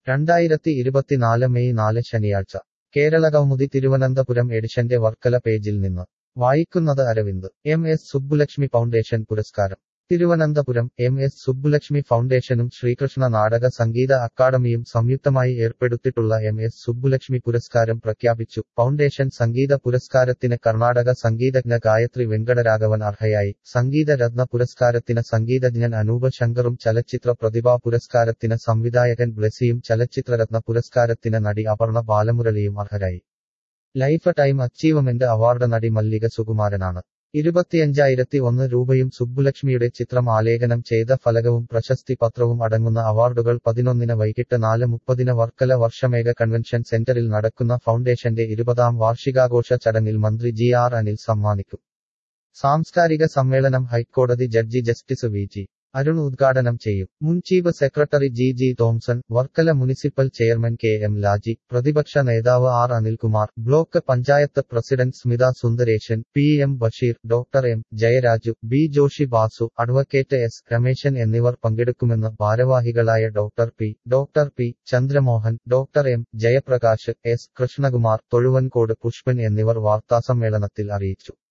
രണ്ടായിരത്തി ഇരുപത്തിനാല് മെയ് നാല് ശനിയാഴ്ച കേരളകൗമുദി തിരുവനന്തപുരം എഡിഷന്റെ വർക്കല പേജിൽ നിന്ന് വായിക്കുന്നത് Aravind M S Subbulakshmi foundation പുരസ്കാരം തിരുവനന്തപുരം എം എസ് സുബ്ബുലക്ഷ്മി ഫൗണ്ടേഷനും ശ്രീകൃഷ്ണ നാടക സംഗീത അക്കാദമിയും സംയുക്തമായി ഏർപ്പെടുത്തിയിട്ടുള്ള എം എസ് സുബ്ബുലക്ഷ്മി പുരസ്കാരം പ്രഖ്യാപിച്ചു ഫൗണ്ടേഷൻ സംഗീത പുരസ്കാരത്തിന് കർണാടക സംഗീതജ്ഞ ഗായത്രി വെങ്കടരാഘവൻ അർഹയായി സംഗീത രത്ന പുരസ്കാരത്തിന് സംഗീതജ്ഞൻ അനൂപ ശങ്കറും ചലച്ചിത്ര പ്രതിഭാ പുരസ്കാരത്തിന് സംവിധായകൻ ബ്ലെസിയും ചലച്ചിത്രരത്ന പുരസ്കാരത്തിന് നടി അപർണ ബാലമുരളിയും അർഹരായി ലൈഫ് ടൈം അച്ചീവ്മെന്റ് അവാർഡ് നടി മല്ലിക സുകുമാരനാണ് ഇരുപത്തിയഞ്ചായിരത്തി ഒന്ന് രൂപയും സുബ്ബുലക്ഷ്മിയുടെ ചിത്രം ആലേഖനം ചെയ്ത ഫലകവും പ്രശസ്തി പത്രവും അടങ്ങുന്ന അവാർഡുകൾ പതിനൊന്നിന് വൈകിട്ട് നാല് മുപ്പതിന് വർക്കല വർഷമേഘ കൺവെൻഷൻ സെന്ററിൽ നടക്കുന്ന ഫൗണ്ടേഷന്റെ ഇരുപതാം വാർഷികാഘോഷ ചടങ്ങിൽ മന്ത്രി ജി ആർ അനിൽ സമ്മാനിക്കും സാംസ്കാരിക സമ്മേളനം ഹൈക്കോടതി judge justice V G Arun ഉദ്ഘാടനം ചെയ്യും മുൻ chief secretary G G Thomson Varkala municipal chairman K M Laji പ്രതിപക്ഷ നേതാവ് R Anilkumar block panchayat president Smitha Sundaresan P M Basheer doctor M Jayaraju B Joshi Basu advocate S Rameshan എന്നിവർ പങ്കെടുക്കുമെന്ന് ഭാരവാഹികളായ doctor P doctor P Chandramohan doctor M Jayaprakash S Krishnakumar Thozhuvancode Pushpan എന്നിവർ വാർത്താസമ്മേളനത്തിൽ അറിയിച്ചു